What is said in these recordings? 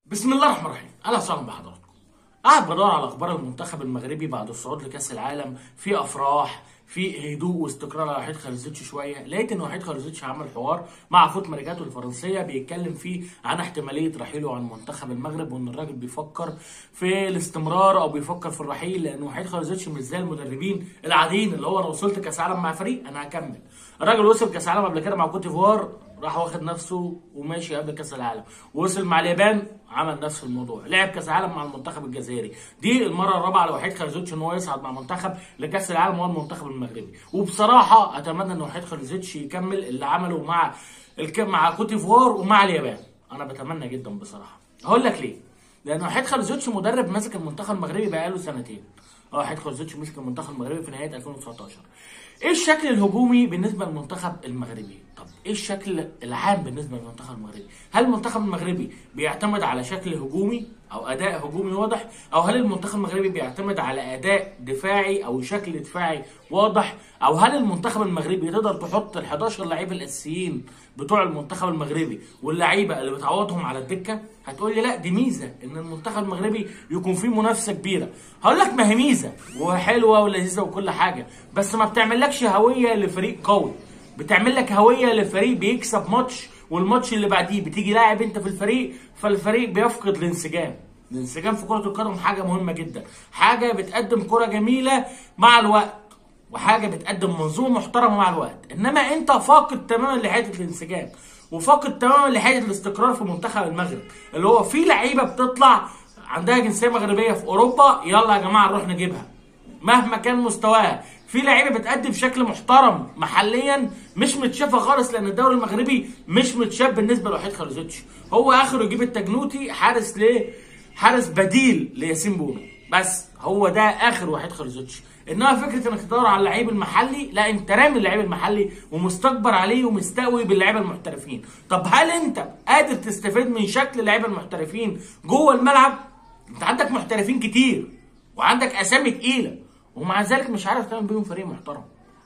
بسم الله الرحمن الرحيم اهلا وسهلا بحضراتكم قاعد بدور على اخبار المنتخب المغربي بعد الصعود لكاس العالم في افراح في هدوء واستقرار على وحيد خالزيتش شويه لقيت ان وحيد خالزيتش عمل حوار مع فوت ماريجاتو الفرنسيه بيتكلم فيه عن احتماليه رحيله عن منتخب المغرب وان الراجل بيفكر في الاستمرار او بيفكر في الرحيل لان وحيد خالزيتش مش زي المدربين العاديين اللي هو انا وصلت كاس عالم مع فريق انا هكمل الراجل وصل كاس عالم قبل كده مع كوت ديفوار راح واخد نفسه وماشي قبل كاس العالم وصل مع اليابان عمل نفس الموضوع لعب كاس العالم مع المنتخب الجزائري دي المره الرابعه لوحيد خالزيتش ان هو يصعد مع منتخب لكاس العالم وهو المنتخب المغربي وبصراحه اتمنى ان وحيد خالزيتش يكمل اللي عمله مع الك... مع كوت ديفوار ومع اليابان انا بتمنى جدا بصراحه هقول لك ليه لان وحيد خالزيتش مدرب ماسك المنتخب المغربي بقاله سنتين اه وحيد خالزيتش مسك المنتخب المغربي في نهايه 2019 ايه الشكل الهجومي بالنسبه للمنتخب المغربي طب ايه الشكل العام بالنسبه للمنتخب المغربي هل المنتخب المغربي بيعتمد على شكل هجومي او اداء هجومي واضح او هل المنتخب المغربي بيعتمد على اداء دفاعي او شكل دفاعي واضح او هل المنتخب المغربي تقدر تحط ال 11 لعيب الاساسيين بتوع المنتخب المغربي واللعيبه اللي بتعوضهم على الدكه هتقول لي لا دي ميزه ان المنتخب المغربي يكون فيه منافسه كبيره هقول لك ما هي ميزه وحلوه ولذيذه وكل حاجه بس ما بتعملكش هويه لفريق قوي بتعمل لك هويه لفريق بيكسب ماتش والماتش اللي بعديه بتيجي لاعب انت في الفريق فالفريق بيفقد الانسجام الانسجام في كره القدم حاجه مهمه جدا حاجه بتقدم كره جميله مع الوقت وحاجه بتقدم منظومه محترمه مع الوقت انما انت فاقد تماما لحته الانسجام وفاقد تماما لحته الاستقرار في منتخب المغرب اللي هو في لعيبه بتطلع عندها جنسيه مغربيه في اوروبا يلا يا جماعه نروح نجيبها مهما كان مستواها في لعيبه بتقدم بشكل محترم محليا مش متشافه خالص لان الدوري المغربي مش متشاف بالنسبه لوحيد خالزيتش هو اخره يجيب التجنوتي حارس ليه حارس بديل لياسين بونو بس هو ده اخر وحيد خالزيتش انما فكره انك تدور على اللعيب المحلي لا انت رامي اللعيب المحلي ومستكبر عليه ومستقوي باللعيبه المحترفين طب هل انت قادر تستفيد من شكل اللعيبه المحترفين جوه الملعب انت عندك محترفين كتير وعندك اسامي تقيله ومع ذلك مش عارف تعمل بيهم فريق محترم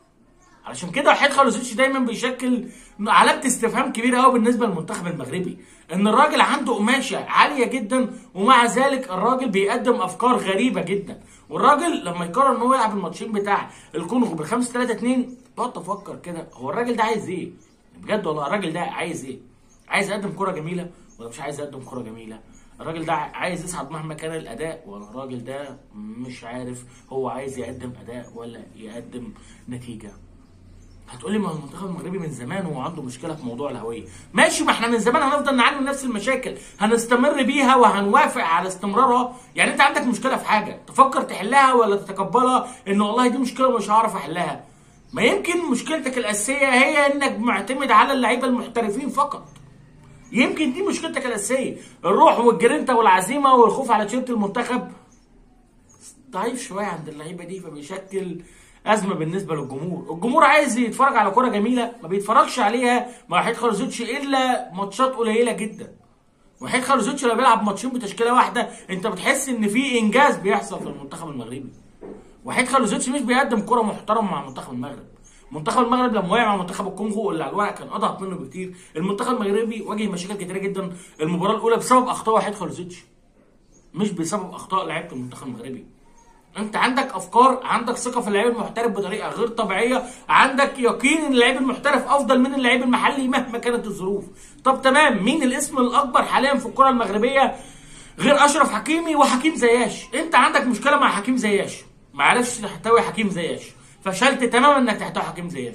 علشان كده وحيد خالزيتش دايما بيشكل علامه استفهام كبيره قوي بالنسبه للمنتخب المغربي ان الراجل عنده قماشه عاليه جدا ومع ذلك الراجل بيقدم افكار غريبه جدا والراجل لما يقرر ان هو يلعب الماتشين بتاع الكونغو بالخمسة 3 2 تقعد تفكر كده هو الراجل ده عايز ايه؟ بجد والله الراجل ده عايز ايه؟ عايز يقدم كره جميله ولا مش عايز يقدم كره جميله؟ الراجل ده عايز يصعد مهما كان الاداء ولا الراجل ده مش عارف هو عايز يقدم اداء ولا يقدم نتيجه هتقولي ما هو المنتخب المغربي من زمان وهو عنده مشكله في موضوع الهويه ماشي ما احنا من زمان هنفضل نعاني من نفس المشاكل هنستمر بيها وهنوافق على استمرارها يعني انت عندك مشكله في حاجه تفكر تحلها ولا تتقبلها ان والله دي مشكله مش هعرف احلها ما يمكن مشكلتك الاساسيه هي انك معتمد على اللعيبه المحترفين فقط يمكن دي مشكلتك الاساسيه الروح والجرينتا والعزيمه والخوف على تيشيرت المنتخب ضعيف شويه عند اللعيبه دي فبيشكل ازمه بالنسبه للجمهور الجمهور عايز يتفرج على كره جميله ما بيتفرجش عليها مع وحيد خالزيتش الا ماتشات قليله جدا وحيد خالزيتش لما بيلعب ماتشين بتشكيله واحده انت بتحس ان في انجاز بيحصل في المنتخب المغربي وحيد خالزيتش مش بيقدم كره محترمه مع منتخب المغرب منتخب المغرب لما وقع مع منتخب الكونغو اللي على الورق كان اضعف منه بكتير المنتخب المغربي واجه مشاكل كتيره جدا المباراه الاولى بسبب اخطاء وحيد خالزيتش مش بسبب اخطاء لعيبه المنتخب المغربي انت عندك افكار عندك ثقه في اللعيب المحترف بطريقه غير طبيعيه عندك يقين ان اللعيب المحترف افضل من اللعيب المحلي مهما كانت الظروف طب تمام مين الاسم الاكبر حاليا في الكره المغربيه غير اشرف حكيمي وحكيم زياش انت عندك مشكله مع حكيم زياش ما عرفش تحتوي حكيم زياش فشلت تماما انك تحتوي حكيم زياش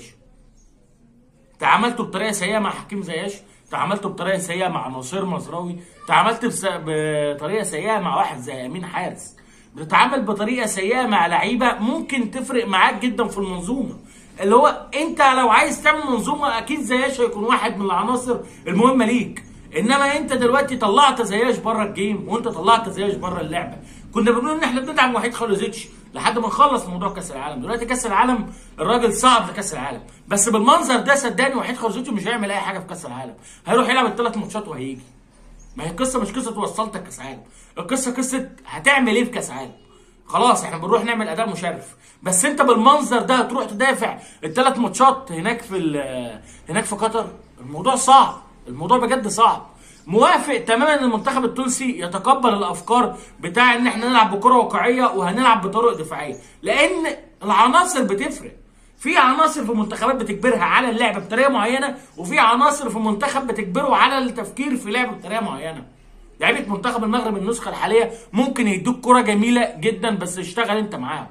تعاملت بطريقه سيئه مع حكيم زياش تعاملت بطريقه سيئه مع ناصر مزراوي تعاملت بس... بطريقه سيئه مع واحد زي امين حارس بتتعامل بطريقه سيئه مع لعيبه ممكن تفرق معاك جدا في المنظومه اللي هو انت لو عايز تعمل منظومه اكيد زياش هيكون واحد من العناصر المهمه ليك انما انت دلوقتي طلعت زياش بره الجيم وانت طلعت زياش بره اللعبه كنا بنقول ان احنا بندعم وحيد خالزيتش لحد ما نخلص موضوع كاس العالم دلوقتي كاس العالم الراجل صعب لكاس العالم بس بالمنظر ده صدقني وحيد خالزيتش مش هيعمل اي حاجه في كاس العالم هيروح يلعب الثلاث ماتشات وهيجي ما هي القصه مش قصه وصلتك كاس عالم القصه قصه هتعمل ايه في كاس عالم خلاص احنا بنروح نعمل اداء مشرف بس انت بالمنظر ده هتروح تدافع الثلاث ماتشات هناك في هناك في قطر الموضوع صعب الموضوع بجد صعب موافق تماما ان المنتخب التونسي يتقبل الافكار بتاع ان احنا نلعب بكره واقعيه وهنلعب بطرق دفاعيه لان العناصر بتفرق في عناصر في المنتخبات بتجبرها على اللعب بطريقه معينه وفي عناصر في المنتخب بتجبره على التفكير في لعب بطريقه معينه لعيبه منتخب المغرب النسخه الحاليه ممكن يدوك كره جميله جدا بس اشتغل انت معاهم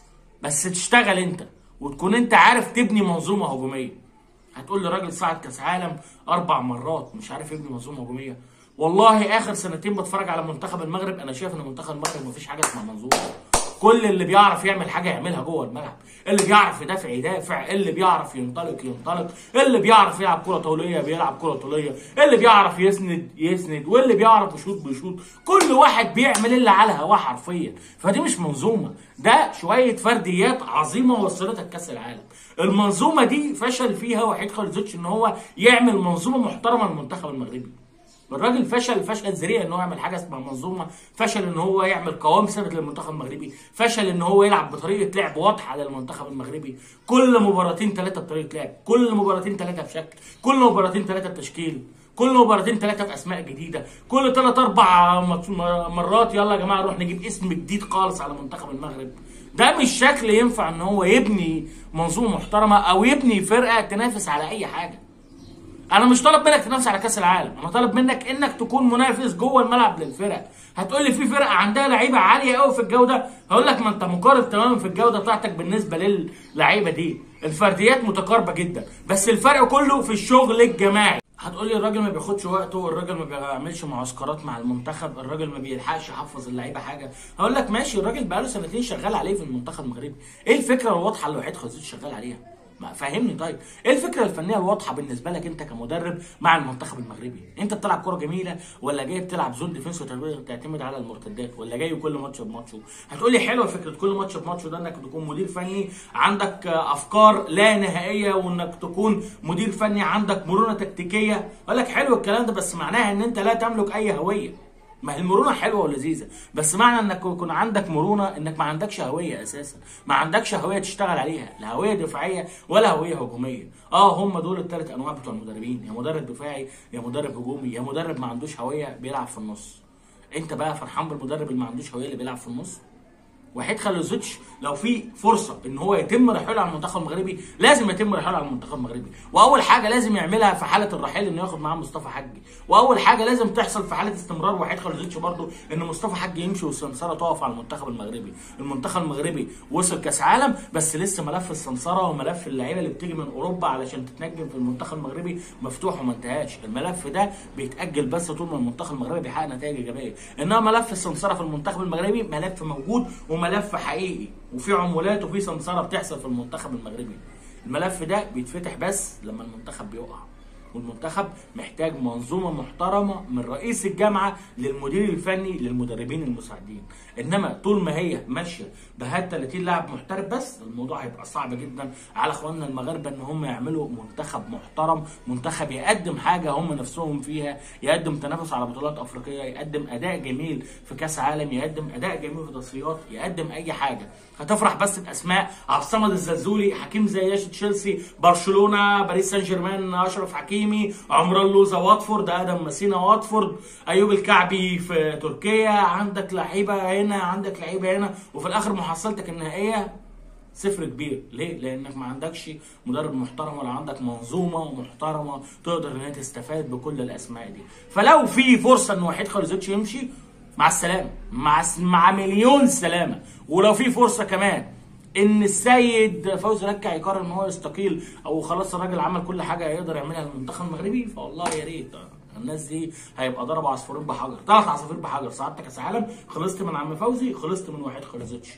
بس تشتغل انت وتكون انت عارف تبني منظومه هجوميه هتقول لي راجل صعد كاس عالم اربع مرات مش عارف يبني منظومه هجوميه والله اخر سنتين بتفرج على منتخب المغرب انا شايف ان منتخب المغرب مفيش حاجه اسمها منظومه كل اللي بيعرف يعمل حاجه يعملها جوه الملعب اللي بيعرف يدافع يدافع اللي بيعرف ينطلق ينطلق اللي بيعرف يلعب كره طوليه بيلعب كره طوليه اللي بيعرف يسند يسند واللي بيعرف يشوط بيشوط كل واحد بيعمل اللي على هواه حرفيا فدي مش منظومه ده شويه فرديات عظيمه وصلتك كاس العالم المنظومه دي فشل فيها وحيد خالد ان هو يعمل منظومه محترمه للمنتخب المغربي الراجل فشل فشل ذريع ان هو يعمل حاجه اسمها منظومه فشل ان هو يعمل قوام ثابت للمنتخب المغربي فشل ان هو يلعب بطريقه لعب واضحه للمنتخب المغربي كل مباراتين ثلاثه بطريقه لعب كل مباراتين ثلاثه بشكل كل مباراتين ثلاثه بتشكيل كل مباراتين ثلاثه باسماء جديده كل ثلاث اربع مرات يلا يا جماعه نروح نجيب اسم جديد خالص على منتخب المغرب ده مش شكل ينفع ان هو يبني منظومه محترمه او يبني فرقه تنافس على اي حاجه انا مش طالب منك تنافس على كاس العالم انا طالب منك انك تكون منافس جوه الملعب للفرق هتقول لي في فرقه عندها لعيبه عاليه قوي في الجوده هقول لك ما انت مقارب تماما في الجوده بتاعتك بالنسبه للعيبه دي الفرديات متقاربه جدا بس الفرق كله في الشغل الجماعي هتقول لي الراجل ما بياخدش وقته الراجل ما بيعملش معسكرات مع المنتخب الراجل ما بيلحقش يحفظ اللعيبه حاجه هقول لك ماشي الراجل بقاله سنتين شغال عليه في المنتخب المغربي ايه الفكره الواضحه اللي وحيد خزيز شغال عليها ما فهمني طيب ايه الفكره الفنيه الواضحه بالنسبه لك انت كمدرب مع المنتخب المغربي انت بتلعب كره جميله ولا جاي بتلعب زون ديفنس وتعتمد على المرتدات ولا جاي كل ماتش بماتشه هتقول لي حلوه فكره كل ماتش بماتشه ده انك تكون مدير فني عندك افكار لا نهائيه وانك تكون مدير فني عندك مرونه تكتيكيه اقول لك حلو الكلام ده بس معناها ان انت لا تملك اي هويه ما هي المرونه حلوه ولذيذه بس معنى انك يكون عندك مرونه انك ما عندكش هويه اساسا ما عندكش هويه تشتغل عليها لا هويه دفاعيه ولا هويه هجوميه اه هم دول الثلاث انواع بتوع المدربين يا مدرب دفاعي يا مدرب هجومي يا مدرب ما عندوش هويه بيلعب في النص انت بقى فرحان بالمدرب اللي ما عندوش هويه اللي بيلعب في النص وحيد خلوزيتش لو في فرصه ان هو يتم رحيله على المنتخب المغربي لازم يتم رحيله على المنتخب المغربي واول حاجه لازم يعملها في حاله الرحيل انه ياخد معاه مصطفى حجي واول حاجه لازم تحصل في حاله استمرار وحيد خلوزيتش برضه ان مصطفى حجي يمشي والسمسره تقف على المنتخب المغربي المنتخب المغربي وصل كاس عالم بس لسه ملف السمسره وملف اللعيبه اللي بتيجي من اوروبا علشان تتنجم في المنتخب المغربي مفتوح وما انتهاش الملف ده بيتاجل بس طول ما المنتخب المغربي بيحقق نتائج ايجابيه انما ملف السمسره في المنتخب المغربي ملف موجود وملف حقيقي وفي عمولات وفي سمسره بتحصل في المنتخب المغربي الملف ده بيتفتح بس لما المنتخب بيقع والمنتخب محتاج منظومه محترمه من رئيس الجامعه للمدير الفني للمدربين المساعدين انما طول ما هي ماشيه بهات 30 لاعب محترف بس الموضوع هيبقى صعب جدا على اخواننا المغاربه ان هم يعملوا منتخب محترم منتخب يقدم حاجه هم نفسهم فيها يقدم تنافس على بطولات افريقيه يقدم اداء جميل في كاس عالم يقدم اداء جميل في تصفيات يقدم اي حاجه هتفرح بس باسماء عبد الصمد الزلزولي حكيم زياش تشيلسي برشلونه باريس سان جيرمان اشرف حكيمي عمران لوزا واتفورد ادم مسينا واتفورد ايوب الكعبي في تركيا عندك لعيبه هنا عندك لعيبه هنا وفي الاخر محصلتك النهائيه صفر كبير ليه لانك ما عندكش مدرب محترم ولا عندك منظومه محترمه تقدر ان هي تستفاد بكل الاسماء دي فلو في فرصه ان وحيد خالد يمشي مع السلامه مع مع مليون سلامه ولو في فرصه كمان ان السيد فوزي ركع يقرر ان هو يستقيل او خلاص الراجل عمل كل حاجه يقدر يعملها للمنتخب المغربي فوالله يا ريت الناس دي هيبقى ضربوا عصفورين بحجر ثلاث عصافير بحجر سعادتك كاس عالم خلصت من عم فوزي خلصت من وحيد خلصتش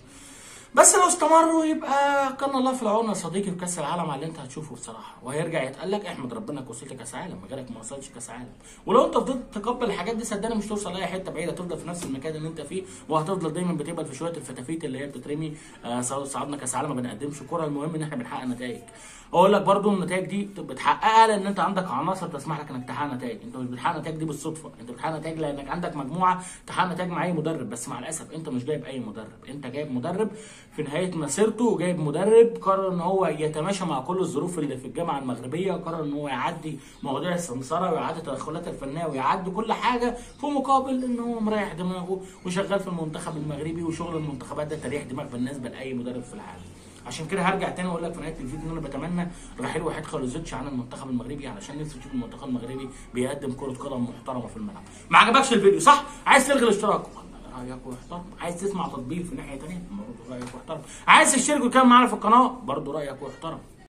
بس لو استمروا يبقى كان الله في العون يا صديقي في كاس العالم على اللي انت هتشوفه بصراحه وهيرجع يتقال لك احمد ربنا انك وصلت كاس عالم غيرك ما وصلش كاس عالم ولو انت فضلت تقبل الحاجات دي صدقني مش توصل لاي حته بعيده تفضل في نفس المكان اللي انت فيه وهتفضل دايما بتقبل في شويه الفتافيت اللي هي بتترمي آه صعدنا كاس عالم ما بنقدمش كوره المهم ان احنا بنحقق نتائج اقول لك برضو النتائج دي بتحققها لان انت عندك عناصر تسمح لك انك تحقق نتائج انت مش بتحقق نتائج دي بالصدفه انت بتحقق نتائج لانك عندك مجموعه تحقق نتائج مع اي مدرب بس مع الاسف انت مش جايب اي مدرب انت جايب مدرب في نهايه مسيرته وجايب مدرب قرر ان هو يتماشى مع كل الظروف اللي في الجامعه المغربيه قرر ان هو يعدي مواضيع السمسره ويعدي التدخلات الفنيه ويعدي كل حاجه في مقابل ان هو مريح دماغه وشغال في المنتخب المغربي وشغل المنتخبات ده تريح دماغ بالنسبه لاي مدرب في العالم عشان كده هرجع تاني واقول لك في نهايه الفيديو ان انا بتمنى رحيل وحيد خالوزيتش عن المنتخب المغربي علشان نفسي اشوف المنتخب المغربي بيقدم كره قدم محترمه في الملعب ما عجبكش الفيديو صح عايز تلغي الاشتراك رايك محترم عايز تسمع تطبيق في ناحيه تانيه برضه رايك محترم عايز تشترك وتكمل معانا في القناه برضه رايك محترم